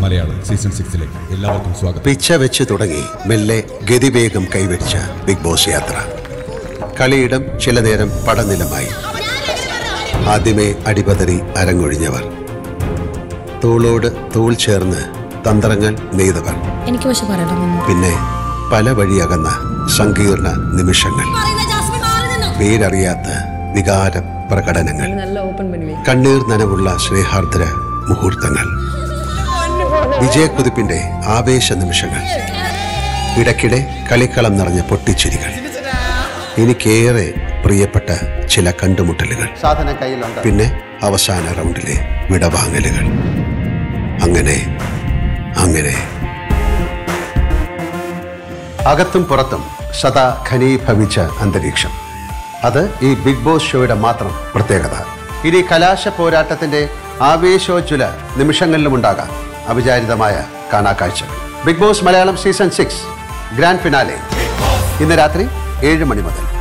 Malayalam season സിക്സിലേക്ക് എല്ലാവർക്കും സ്വാഗതം പിച്ച വെച്ച് തുടങ്ങി മെല്ലെ ഗതിവേഗം കൈവരിച്ച ബിഗ് ബോസ് യാത്ര കളിയിടം ചില നേരം പടനിലമായി ആദ്യമേ അടിപതറി അരങ്ങൊഴിഞ്ഞവർ തോളോട് തോൾ ചേർന്ന് തന്ത്രങ്ങൾ നെയ്തവർ എനിക്ക് പക്ഷെ പറയണമെന്ന് പിന്നെ പല വഴി അകന്ന സങ്കീർണ നിമിഷങ്ങൾ പേരറിയാത്ത വികാര പ്രകടനങ്ങൾ നല്ല ഓപ്പൺ പണിവേ കണ്ണീർ നനവുള്ള സ്നേഹാർദ്ര മുഹൂർത്തങ്ങൾ വിജയക്കുതിപ്പിന്റെ ആവേശ നിമിഷങ്ങൾ ഇടയ്ക്കിടെ കളിക്കളം നിറഞ്ഞ പൊട്ടിച്ചിരികൾ എനിക്കേറെ പ്രിയപ്പെട്ട ചില കണ്ടുമുട്ടലുകൾ സാധനം കയ്യിലുണ്ട് പിന്നെ അവസാന റൗണ്ടിലെ വിടവാങ്ങലുകൾ അങ്ങനെ അങ്ങനെ അകത്തും പുറത്തും സദാ ഖനീഭവിച്ച അന്തരീക്ഷം അത് ഈ ബിഗ് ബോസ് ഷോയുടെ മാത്രം പ്രത്യേകത ഇനി കലാശ പോരാട്ടത്തിന്റെ ആവേശോജ്വല നിമിഷങ്ങളിലും ഉണ്ടാകാം അവിചാരിതമായ കാണാക്കാഴ്ചകൾ Bigg Boss Malayalam season six grand finale ഇന്ന് രാത്രി ഏഴ് മണി മുതൽ